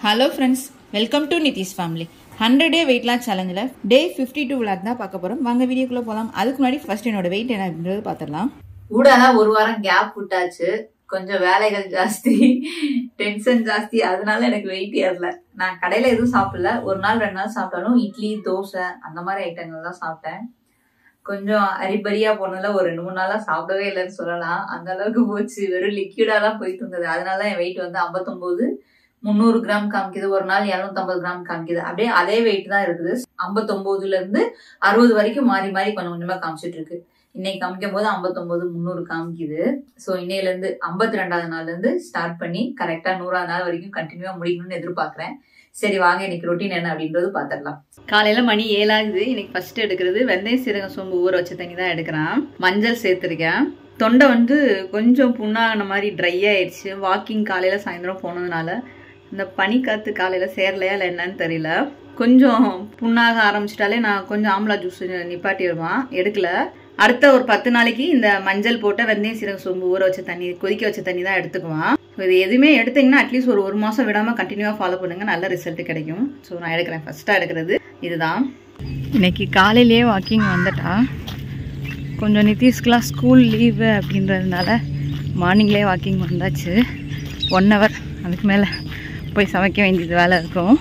hello friends welcome to Nitish family hundred day weight loss சேலஞ்சில் day fifty two vlog தான் பார்க்க போகிறோம் வாங்க வீடியோக்குள்ளே போகலாம் அதுக்கு முன்னாடி ஃபர்ஸ்ட் என்னோட வெயிட் என்ன அப்படின்றது பார்த்துடலாம் ஊடால ஒரு வாரம் கேப் விட்டாச்சு கொஞ்சம் வேலைகள் ஜாஸ்தி டென்ஷன் ஜாஸ்தி அதனால எனக்கு வெயிட் ஏறல நான் கடையில எதுவும் சாப்பிடல ஒரு நாள் ரெண்டு நாள் சாப்பிட்டாலும் இட்லி தோசை அந்த மாதிரி ஐட்டங்கள் தான் சாப்பிட்டேன் கொஞ்சம் அரிபரியா போனதுல ஒரு ரெண்டு மூணு நாளா சாப்பிடவே இல்லைன்னு சொல்லலாம் அந்த அளவுக்கு போச்சு வெறும் லிக்விடா தான் போயிட்டு இருந்தது அதனால என் வெயிட் வந்து ஐம்பத்தொன்பது முந்நூறு கிராம் காமிக்குது ஒரு நாள் இரநூத்தம்பது கிராம் காமிக்குது அப்படியே அதே வெயிட் தான் இருக்குது ஐம்பத்தொன்பதுல இருந்து அறுபது வரைக்கும் மாறி மாறி கொஞ்சம் கொஞ்சமா காமிச்சிட்டு இருக்கு இன்னைக்கு காமிக்கும் போது ஐம்பத்தொன்பது முந்நூறு காமிக்குது ஸோ இன்னையில இருந்து ஐம்பத்தி ரெண்டாவது நாள்ல இருந்து ஸ்டார்ட் பண்ணி கரெக்டா நூறாவது நாள் வரைக்கும் கண்டினியூவா முடிக்கணும்னு எதிர்பார்க்கறேன் சரி வாங்க இன்னைக்கு ரொட்டீன் என்ன அப்படின்றது பாத்திரலாம் காலையில் மணி ஏழாகுது இன்னைக்கு ஃபர்ஸ்ட் எடுக்கிறது வெந்தய சீரகம் சோம்பு ஊற வச்ச தண்ணி தான் எடுக்கிறேன் மஞ்சள் சேர்த்துருக்கேன் தொண்டை வந்து கொஞ்சம் புண்ணாகின மாதிரி ட்ரை ஆயிடுச்சு வாக்கிங் காலையில் சாயந்தரம் போனதுனால இந்த பனிக்காற்று காலையில் சேரலையா இல்லை என்னன்னு தெரியல கொஞ்சம் புண்ணாக ஆரம்பிச்சிட்டாலே நான் கொஞ்சம் ஆம்லா ஜூஸ் நிப்பாட்டிடுவான் எடுக்கல அடுத்த ஒரு பத்து நாளைக்கு இந்த மஞ்சள் போட்ட வெந்தயம் சீரகம் சோம்பு ஊற வச்ச தண்ணி கொதிக்க வச்ச தண்ணி தான் எடுத்துக்குவான் ஸோ இது எதுவுமே எடுத்தீங்கன்னா அட்லீஸ்ட் ஒரு ஒரு மாதம் விடாமல் கண்டினியூவாக ஃபாலோ பண்ணுங்கள் நல்ல ரிசல்ட் கிடைக்கும் ஸோ நான் எடுக்கிறேன் ஃபஸ்ட்டாக எடுக்கிறது இதுதான் இன்னைக்கு காலையிலேயே வாக்கிங் வந்துட்டா கொஞ்சம் நிதிஷ்கெலாம் ஸ்கூல் லீவு அப்படின்றதுனால மார்னிங்லேயே வாக்கிங் வந்தாச்சு ஒன் ஹவர் அதுக்கு மேலே போய் சமைக்க வேண்டியது வேலை இருக்கும்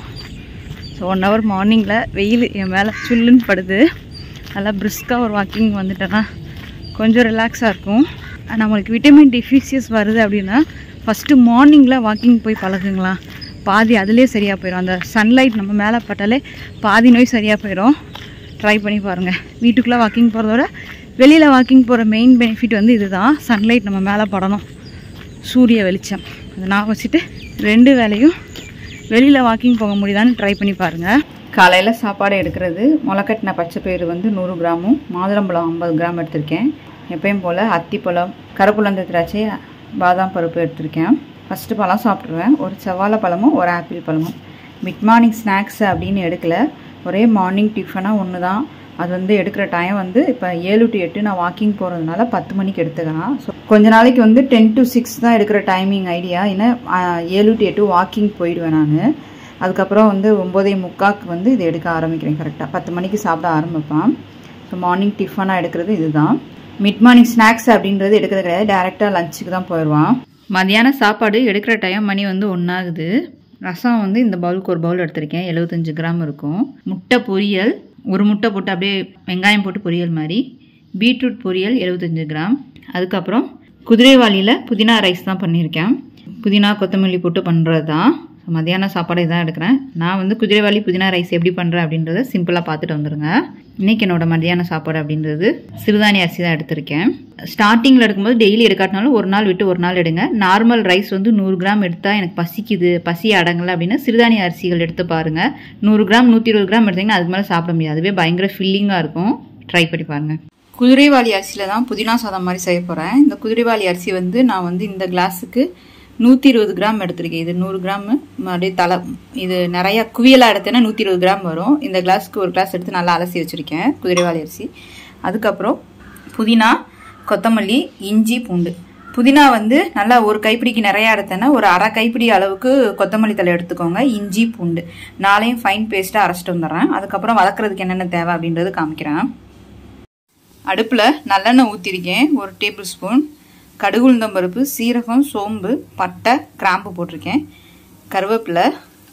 ஸோ ஒன் ஹவர் மார்னிங்கில் வெயில் என் மேலே சுல்லுன்னு படுது நல்லா பிரிஸ்காக ஒரு வாக்கிங் வந்துட்டேன்னா கொஞ்சம் ரிலாக்ஸாக இருக்கும் நம்மளுக்கு விட்டமின் டிஃபிஷியஸ் வருது அப்படின்னா ஃபஸ்ட்டு மார்னிங்கில் வாக்கிங் போய் பழகுங்களா பாதி அதுலேயே சரியாக போயிடும் அந்த சன்லைட் நம்ம மேலே பட்டாலே பாதி நோய் சரியாக போயிடும் ட்ரை பண்ணி பாருங்கள் வீட்டுக்குள்ளே வாக்கிங் போகிறதோட வெளியில் வாக்கிங் போகிற மெயின் பெனிஃபிட் வந்து இதுதான் சன்லைட் நம்ம மேலே படணும் சூரிய வெளிச்சம் அதை நான் வச்சுட்டு ரெண்டு வேலையும் வெளியில் வாக்கிங் போக முடியுதான்னு ட்ரை பண்ணி பாருங்கள் காலையில் சாப்பாடு எடுக்கிறது முளைக்கட்டின பச்சை பயிறு வந்து நூறு கிராமும் மாதுளம்பழம் ஐம்பது கிராம் எடுத்திருக்கேன் எப்பயும் போல் அத்திப்பழம் கருப்புலந்த திராட்சை பாதாம் பருப்பு எடுத்திருக்கேன் ஃபஸ்ட்டு பழம் சாப்பிட்ருவேன் ஒரு செவ்வாழை பழமும் ஒரு ஆப்பிள் பழமும் மிட் மார்னிங் ஸ்நாக்ஸ் அப்படின்னு எடுக்கல ஒரே மார்னிங் டிஃபனாக ஒன்று தான் அது வந்து எடுக்கிற டைம் வந்து இப்போ ஏழு டு எட்டு நான் வாக்கிங் போகிறதுனால பத்து மணிக்கு எடுத்துக்கலாம் ஸோ கொஞ்ச நாளைக்கு வந்து டென் டு சிக்ஸ் தான் எடுக்கிற டைமிங் ஐடியா ஏன்னா ஏழு டு எட்டு வாக்கிங் போயிடுவேன் நான் அதுக்கப்புறம் வந்து ஒம்போதே முக்காக்கு வந்து இது எடுக்க ஆரம்பிக்கிறேன் கரெக்டாக பத்து மணிக்கு சாப்பிட ஆரம்பிப்பேன் ஸோ மார்னிங் டிஃபனாக எடுக்கிறது இதுதான் மிட் மார்னிங் ஸ்நாக்ஸ் அப்படின்றது எடுக்கிறது கிடையாது டேரெக்டாக லஞ்சுக்கு தான் போயிடுவான் மதியான சாப்பாடு எடுக்கிற டைம் மணி வந்து ஒன்றாகுது ரசம் வந்து இந்த பவுலுக்கு ஒரு பவுல் எடுத்திருக்கேன் எழுபத்தஞ்சு கிராம் இருக்கும் முட்டை பொரியல் ஒரு முட்டை போட்டு அப்படியே வெங்காயம் போட்டு பொரியல் மாதிரி பீட்ரூட் பொரியல் எழுபத்தஞ்சு கிராம் அதுக்கப்புறம் குதிரைவாளியில் புதினா ரைஸ் தான் பண்ணியிருக்கேன் புதினா கொத்தமல்லி போட்டு பண்ணுறது தான் மதியான சாப்பாடு இதான் எடுக்கிறேன் நான் வந்து குதிரைவாளி புதினா ரைஸ் எப்படி பண்ணுறேன் அப்படின்றத சிம்பிளாக பார்த்துட்டு வந்துடுங்க இன்றைக்கி என்னோட மதியான சாப்பாடு அப்படின்றது சிறுதானிய அரிசி தான் எடுத்திருக்கேன் ஸ்டார்டிங்கில் எடுக்கும்போது டெய்லி எடுக்காட்டினாலும் ஒரு நாள் விட்டு ஒரு நாள் எடுங்க நார்மல் ரைஸ் வந்து நூறு கிராம் எடுத்தால் எனக்கு பசிக்குது பசி அடங்கலை அப்படின்னா சிறுதானிய அரிசிகள் எடுத்து பாருங்கள் நூறு கிராம் நூற்றி இருபது கிராம் எடுத்திங்கன்னா அதுக்கு மேலே சாப்பிட முடியாது அதுவே பயங்கர ஃபில்லிங்காக இருக்கும் ட்ரை பண்ணி பாருங்கள் குதிரைவாளி அரிசியில் தான் புதினா சாதம் மாதிரி செய்ய போகிறேன் இந்த குதிரைவாளி அரிசி வந்து நான் வந்து இந்த கிளாஸுக்கு நூற்றி இருபது கிராம் எடுத்திருக்கேன் இது நூறு கிராம் அப்படியே தலை இது நிறைய குவியலாக எடுத்தேன்னா நூற்றி இருபது கிராம் வரும் இந்த கிளாஸ்க்கு ஒரு கிளாஸ் எடுத்து நல்லா அலசி வச்சுருக்கேன் குதிரைவாளி அரிசி அதுக்கப்புறம் புதினா கொத்தமல்லி இஞ்சி பூண்டு புதினா வந்து நல்லா ஒரு கைப்பிடிக்கு நிறையா எடுத்தேன்னா ஒரு அரை கைப்பிடி அளவுக்கு கொத்தமல்லி தலை எடுத்துக்கோங்க இஞ்சி பூண்டு நாளையும் ஃபைன் பேஸ்ட்டாக அரைச்சிட்டு வந்துடுறேன் அதுக்கப்புறம் வதக்குறதுக்கு என்னென்ன தேவை அப்படின்றது காமிக்கிறேன் அடுப்பில் நல்லெண்ணெய் ஊற்றிருக்கேன் ஒரு டேபிள் ஸ்பூன் கடுகு உளுந்தம்பருப்பு சீரகம் சோம்பு பட்டை கிராம்பு போட்டிருக்கேன் கருவேப்பிலை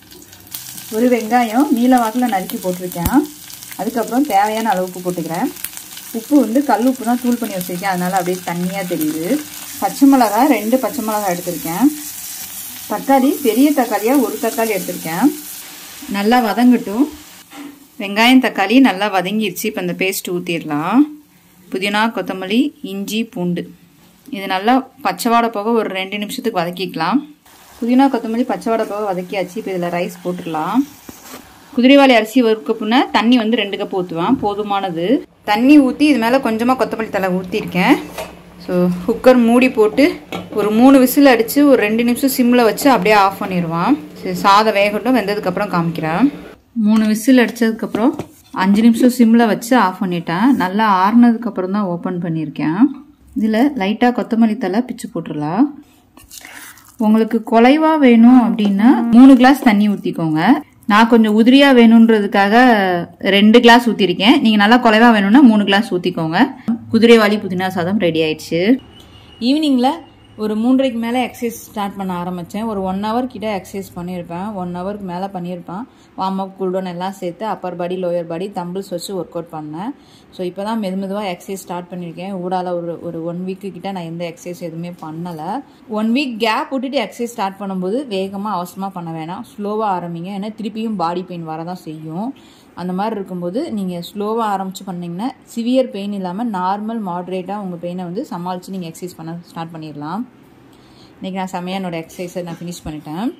ஒரு வெங்காயம் நீல வாக்கில் நறுக்கி போட்டிருக்கேன் அதுக்கப்புறம் தேவையான அளவுக்கு போட்டுக்கிறேன் உப்பு வந்து கல் உப்பு தான் தூள் பண்ணி வச்சுருக்கேன் அதனால் அப்படியே தண்ணியாக தெரியுது பச்சை மிளகாய் ரெண்டு பச்சை மிளகாய் எடுத்திருக்கேன் தக்காளி பெரிய தக்காளியாக ஒரு தக்காளி எடுத்திருக்கேன் நல்லா வதங்கட்டும் வெங்காயம் தக்காளி நல்லா வதங்கிடுச்சு இப்போ இந்த பேஸ்ட் ஊற்றிடலாம் புதினா கொத்தமல்லி இஞ்சி பூண்டு இது நல்லா பச்சை வாடை போக ஒரு ரெண்டு நிமிஷத்துக்கு வதக்கிக்கலாம் புதினா கொத்தமல்லி பச்சை வாடை போக வதக்கியாச்சு இப்போ இதில் ரைஸ் போட்டுடலாம் குதிரைவாளி அரிசி ஒரு கப்புனா தண்ணி வந்து ரெண்டு கப் ஊற்றுவேன் போதுமானது தண்ணி ஊற்றி இது மேலே கொஞ்சமாக கொத்தமல்லி தலை ஊற்றிருக்கேன் ஸோ குக்கர் மூடி போட்டு ஒரு மூணு விசில் அடித்து ஒரு ரெண்டு நிமிஷம் சிம்மில் வச்சு அப்படியே ஆஃப் பண்ணிடுவான் சரி சாதம் வேகட்டும் வெந்ததுக்கப்புறம் காமிக்கிறேன் மூணு விசில் அடித்ததுக்கப்புறம் அஞ்சு நிமிஷம் சிம்மில் வச்சு ஆஃப் பண்ணிட்டேன் நல்லா ஆறுனதுக்கப்புறம் தான் ஓப்பன் பண்ணியிருக்கேன் இதில் லைட்டாக கொத்தமல்லி தலை பிச்சு போட்டுடலாம் உங்களுக்கு குலைவா வேணும் அப்படின்னா மூணு கிளாஸ் தண்ணி ஊற்றிக்கோங்க நான் கொஞ்சம் உதிரியா வேணுன்றதுக்காக ரெண்டு கிளாஸ் ஊற்றிருக்கேன் நீங்கள் நல்லா குலைவா வேணும்னா மூணு கிளாஸ் ஊற்றிக்கோங்க குதிரைவாளி புதினா சாதம் ரெடி ஆயிடுச்சு ஈவினிங்கில் ஒரு மூன்றரைக்கு மேலே எக்ஸசைஸ் ஸ்டார்ட் பண்ண ஆரம்பித்தேன் ஒரு ஒன் ஹவர் கிட்ட எக்ஸசைஸ் பண்ணியிருப்பேன் ஒன் ஹவருக்கு மேலே பண்ணியிருப்பேன் வார்ம் அப் கூல்டவுன் எல்லாம் சேர்த்து upper body lower body dumbbells வச்சு ஒர்க் அவுட் பண்ணேன் ஸோ இப்போ தான் மெது மெதுவாக எக்ஸசைஸ் ஸ்டார்ட் பண்ணியிருக்கேன் ஊடால ஒரு ஒரு ஒன் வீக்கு கிட்ட நான் எந்த எக்ஸசைஸ் எதுவுமே பண்ணலை ஒன் வீக் கேப் விட்டுட்டு எக்ஸசைஸ் ஸ்டார்ட் பண்ணும்போது வேகமாக அவசரமாக பண்ண வேணாம் ஸ்லோவாக ஆரம்பிங்க ஏன்னா திருப்பியும் பாடி பெயின் வரதான் செய்யும் அந்த மாதிரி இருக்கும்போது நீங்கள் ஸ்லோவாக ஆரம்பித்து பண்ணிங்கன்னா சிவியர் பெயின் இல்லாமல் நார்மல் மாட்ரேட்டாக உங்கள் பெயினை வந்து சமாளித்து நீங்கள் எக்ஸசைஸ் பண்ண ஸ்டார்ட் பண்ணிடலாம் இன்றைக்கி நான் செம்மையாக என்னோடய எக்ஸசைஸை நான் ஃபினிஷ் பண்ணிட்டேன்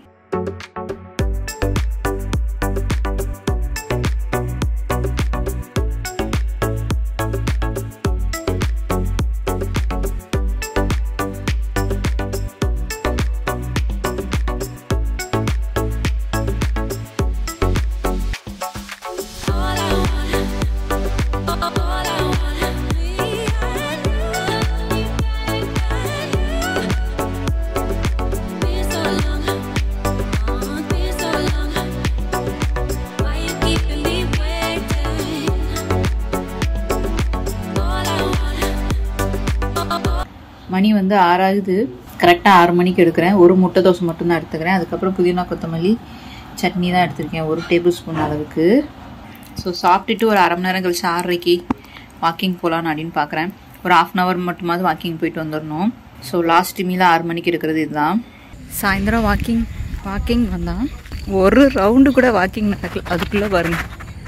மணி வந்து ஆறாகுது கரெக்டாக ஆறு மணிக்கு எடுக்கிறேன் ஒரு முட்டை தோசை மட்டும்தான் எடுத்துக்கிறேன் அதுக்கப்புறம் புதினா கொத்தமல்லி சட்னி தான் எடுத்திருக்கேன் ஒரு டேபிள் ஸ்பூன் அளவுக்கு ஸோ சாப்பிட்டுட்டு ஒரு அரை மணி நேரம் கழிச்சு ஆறரைக்கு வாக்கிங் போகலான்னு அப்படின்னு பார்க்குறேன் ஒரு ஆஃப் அன் ஹவர் மட்டுமாவது வாக்கிங் போயிட்டு வந்துடணும் ஸோ லாஸ்ட் மீல ஆறு மணிக்கு இருக்கிறது இதுதான் சாயந்தரம் வாக்கிங் வாக்கிங் வந்தான் ஒரு ரவுண்டு கூட வாக்கிங் நடக்கல அதுக்குள்ளே பாருங்க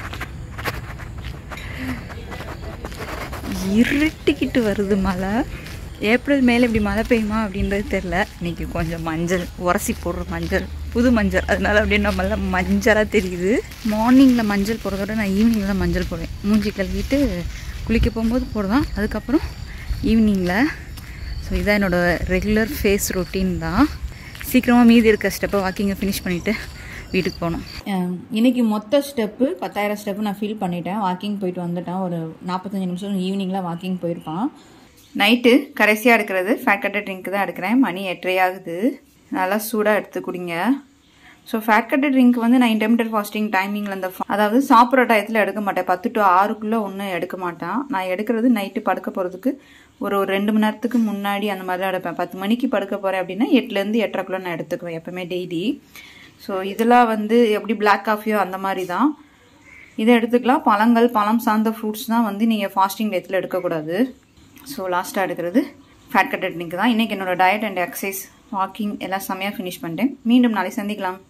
இருட்டிக்கிட்டு வருது மழை ஏப்ரல் மேலே இப்படி மழை பெய்யுமா அப்படின்றது தெரில இன்னைக்கு கொஞ்சம் மஞ்சள் உரசி போடுற மஞ்சள் புது மஞ்சள் அதனால அப்படியே நம்மள மஞ்சளாக தெரியுது மார்னிங்கில் மஞ்சள் போடுறதோட நான் ஈவினிங்கில் தான் மஞ்சள் போடுவேன் மூஞ்சி கழுவிட்டு குளிக்க போகும்போது போடுதான் அதுக்கப்புறம் ஈவினிங்கில் ஸோ இதான் என்னோடய ரெகுலர் ஃபேஸ் ரொட்டீன் தான் சீக்கிரமாக மீதி இருக்க ஸ்டெப்பை வாக்கிங்கை ஃபினிஷ் பண்ணிவிட்டு வீட்டுக்கு போகணும் இன்றைக்கி மொத்த ஸ்டெப்பு பத்தாயிரம் ஸ்டெப்பு நான் ஃபில் பண்ணிட்டேன் வாக்கிங் போயிட்டு வந்துட்டேன் ஒரு நாற்பத்தஞ்சு நிமிஷம் ஈவினிங்கில் வாக்கிங் போயிருப்பான் நைட்டு கடைசியாக எடுக்கிறது ஃபேட் கட்டர் ட்ரிங்க் தான் எடுக்கிறேன் மணி எட்டரை ஆகுது நல்லா சூடாக எடுத்து குடிங்க ஸோ ஃபேட் கட்டர் ட்ரிங்க் வந்து நான் இன்டர்மீடியட் ஃபாஸ்டிங் டைமிங்கில் அந்த அதாவது சாப்பிட்ற டயத்தில் எடுக்க மாட்டேன் பத்து டு ஆறுக்குள்ளே ஒன்றும் எடுக்க மாட்டேன் நான் எடுக்கிறது நைட்டு படுக்க போகிறதுக்கு ஒரு ஒரு ரெண்டு மணி நேரத்துக்கு முன்னாடி அந்த மாதிரி தான் எடுப்பேன் பத்து மணிக்கு படுக்க போகிறேன் அப்படின்னா எட்டுலேருந்து எட்டரைக்குள்ளே நான் எடுத்துக்குவேன் எப்போவுமே டெய்லி ஸோ இதெல்லாம் வந்து எப்படி பிளாக் காஃபியோ அந்த மாதிரி தான் இதை எடுத்துக்கலாம் பழங்கள் பழம் சார்ந்த ஃப்ரூட்ஸ் தான் வந்து நீங்கள் ஃபாஸ்டிங் டயத்தில் எடுக்கக்கூடாது ஸோ லாஸ்ட்டாக எடுக்கிறது ஃபேட் கட்டட் ட்ரிங்க் தான் இன்றைக்கி என்னோட டயட் அண்ட் எக்ஸசைஸ் வாக்கிங் எல்லாம் செம்மையாக ஃபினிஷ் பண்ணிட்டேன் மீண்டும் நாளை சந்திக்கலாம்